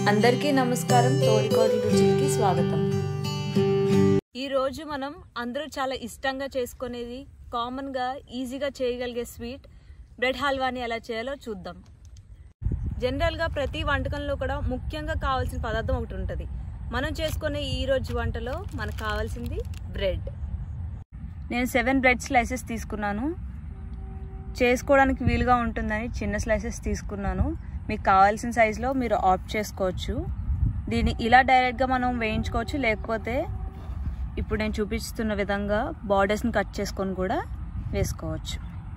అందరికీ నమస్కారం తోడికోడి రుచులకి స్వాగతం ఈరోజు మనం అందరూ చాలా ఇష్టంగా చేసుకునేది కామన్గా ఈజీగా చేయగలిగే స్వీట్ బ్రెడ్ హల్వాని ఎలా చేయాలో చూద్దాం జనరల్గా ప్రతి వంటకంలో కూడా ముఖ్యంగా కావాల్సిన పదార్థం ఒకటి ఉంటుంది మనం చేసుకునే ఈ రోజు వంటలో మనకు కావాల్సింది బ్రెడ్ నేను సెవెన్ బ్రెడ్ స్లైసెస్ తీసుకున్నాను చేసుకోవడానికి వీలుగా ఉంటుందని చిన్న స్లైసెస్ తీసుకున్నాను మీకు కావాల్సిన సైజులో మీరు ఆప్ట్ చేసుకోవచ్చు దీన్ని ఇలా డైరెక్ట్గా మనం వేయించుకోవచ్చు లేకపోతే ఇప్పుడు నేను చూపిస్తున్న విధంగా బార్డర్స్ని కట్ చేసుకొని కూడా వేసుకోవచ్చు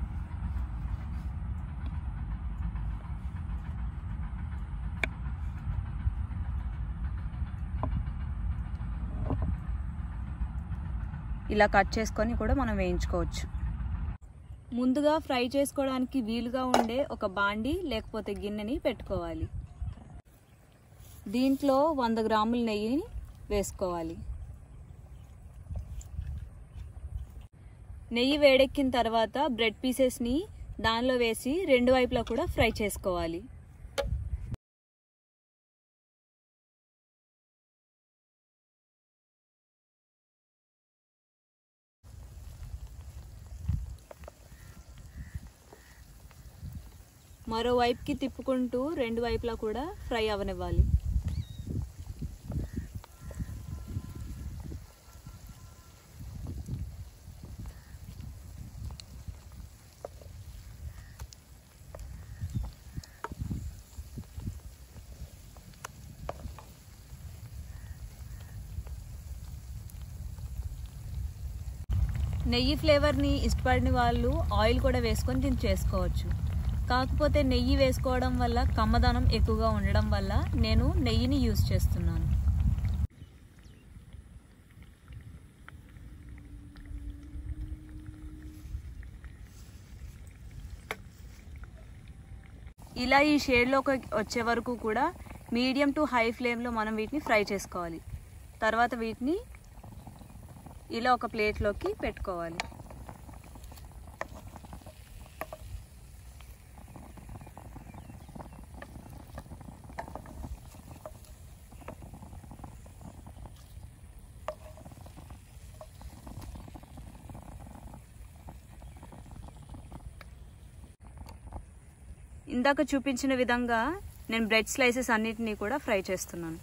ఇలా కట్ చేసుకొని కూడా మనం వేయించుకోవచ్చు ముందుగా ఫ్రై చేసుకోవడానికి వీలుగా ఉండే ఒక బాండి లేకపోతే గిన్నెని పెట్టుకోవాలి దీంట్లో వంద గ్రాముల నెయ్యిని వేసుకోవాలి నెయ్యి వేడెక్కిన తర్వాత బ్రెడ్ పీసెస్ని దానిలో వేసి రెండు వైపులా కూడా ఫ్రై చేసుకోవాలి మరో వైపుకి తిప్పుకుంటూ రెండు వైపులా కూడా ఫ్రై అవనివ్వాలి నెయ్యి ఫ్లేవర్ని ఇష్టపడిన వాళ్ళు ఆయిల్ కూడా వేసుకొని దీన్ని చేసుకోవచ్చు కాకపోతే నెయ్యి వేసుకోవడం వల్ల కమ్మదనం ఎక్కువగా ఉండడం వల్ల నేను నెయ్యిని యూజ్ చేస్తున్నాను ఇలా ఈ షేడ్లోకి వచ్చే వరకు కూడా మీడియం టు హై ఫ్లేమ్లో మనం వీటిని ఫ్రై చేసుకోవాలి తర్వాత వీటిని ఇలా ఒక ప్లేట్లోకి పెట్టుకోవాలి ఇందాక చూపించిన విధంగా నేను బ్రెడ్ స్లైసెస్ అన్నిటినీ కూడా ఫ్రై చేస్తున్నాను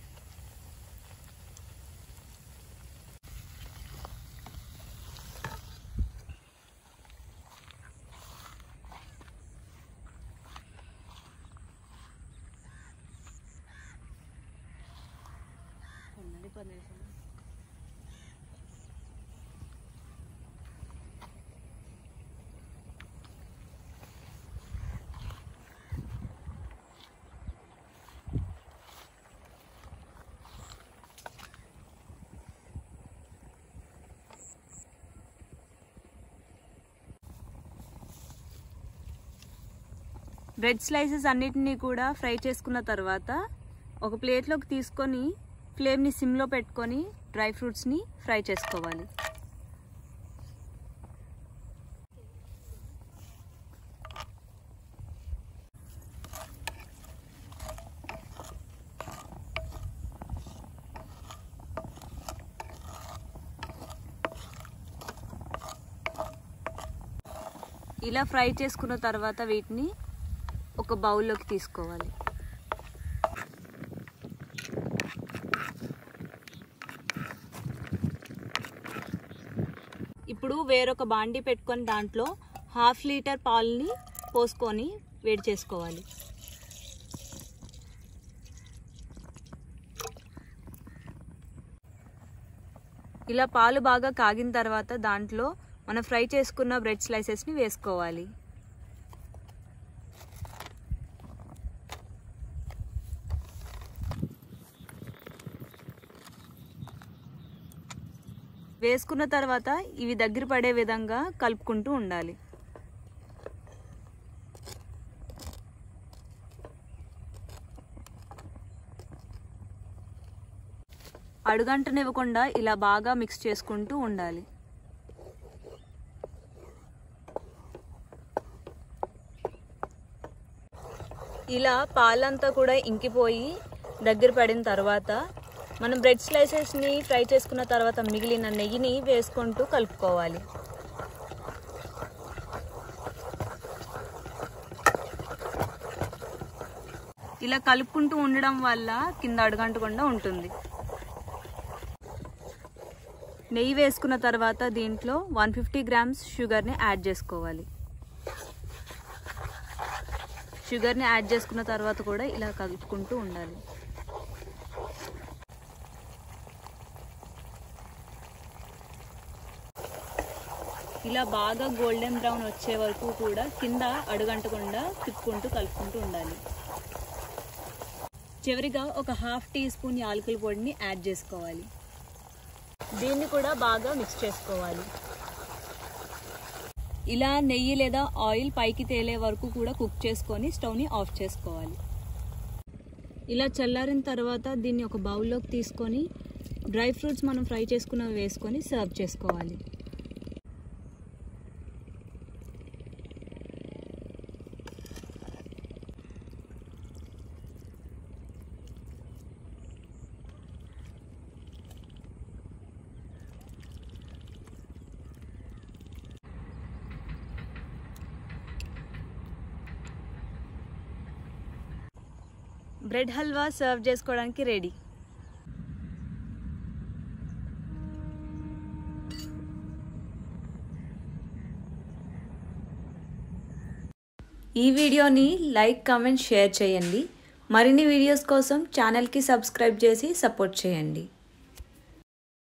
బ్రెడ్ స్లైసెస్ అన్నిటినీ కూడా ఫ్రై చేసుకున్న తర్వాత ఒక ప్లేట్లోకి తీసుకొని ఫ్లేమ్ని సిమ్లో పెట్టుకొని డ్రై ఫ్రూట్స్ని ఫ్రై చేసుకోవాలి ఇలా ఫ్రై చేసుకున్న తర్వాత వీటిని ఒక బౌల్లోకి తీసుకోవాలి ఇప్పుడు వేరొక బాండి పెట్టుకొని దాంట్లో హాఫ్ లీటర్ పాలని పోసుకొని వేడి చేసుకోవాలి ఇలా పాలు బాగా కాగిన తర్వాత దాంట్లో మనం ఫ్రై చేసుకున్న బ్రెడ్ స్లైసెస్ని వేసుకోవాలి వేసుకున్న తర్వాత ఇవి దగ్గర పడే విధంగా కలుపుకుంటూ ఉండాలి అడుగంటనివ్వకుండా ఇలా బాగా మిక్స్ చేసుకుంటూ ఉండాలి ఇలా పాలంతా కూడా ఇంకిపోయి దగ్గర పడిన తర్వాత మనం బ్రెడ్ స్లైసెస్ని ఫ్రై చేసుకున్న తర్వాత మిగిలిన నెయ్యిని వేసుకుంటూ కలుపుకోవాలి ఇలా కలుపుకుంటూ ఉండడం వల్ల కింద అడగంటకుండా ఉంటుంది నెయ్యి వేసుకున్న తర్వాత దీంట్లో వన్ ఫిఫ్టీ గ్రామ్స్ షుగర్ని యాడ్ చేసుకోవాలి షుగర్ని యాడ్ చేసుకున్న తర్వాత కూడా ఇలా కలుపుకుంటూ ఉండాలి ఇలా బాగా గోల్డెన్ బ్రౌన్ వచ్చే వరకు కూడా కింద అడుగంటకుండా తిప్పుకుంటూ కలుపుకుంటూ ఉండాలి చివరిగా ఒక హాఫ్ టీ స్పూన్ యాలకుల పొడిని యాడ్ చేసుకోవాలి దీన్ని కూడా బాగా మిక్స్ చేసుకోవాలి ఇలా నెయ్యి లేదా ఆయిల్ పైకి తేలే వరకు కూడా కుక్ చేసుకొని స్టవ్ని ఆఫ్ చేసుకోవాలి ఇలా చల్లారిన తర్వాత దీన్ని ఒక బౌల్లోకి తీసుకొని డ్రై ఫ్రూట్స్ మనం ఫ్రై చేసుకున్నవి వేసుకొని సర్వ్ చేసుకోవాలి బ్రెడ్ హల్వా సర్వ్ చేసుకోవడానికి రెడీ ఈ వీడియోని లైక్ కామెంట్ షేర్ చేయండి మరిన్ని వీడియోస్ కోసం ఛానల్కి సబ్స్క్రైబ్ చేసి సపోర్ట్ చేయండి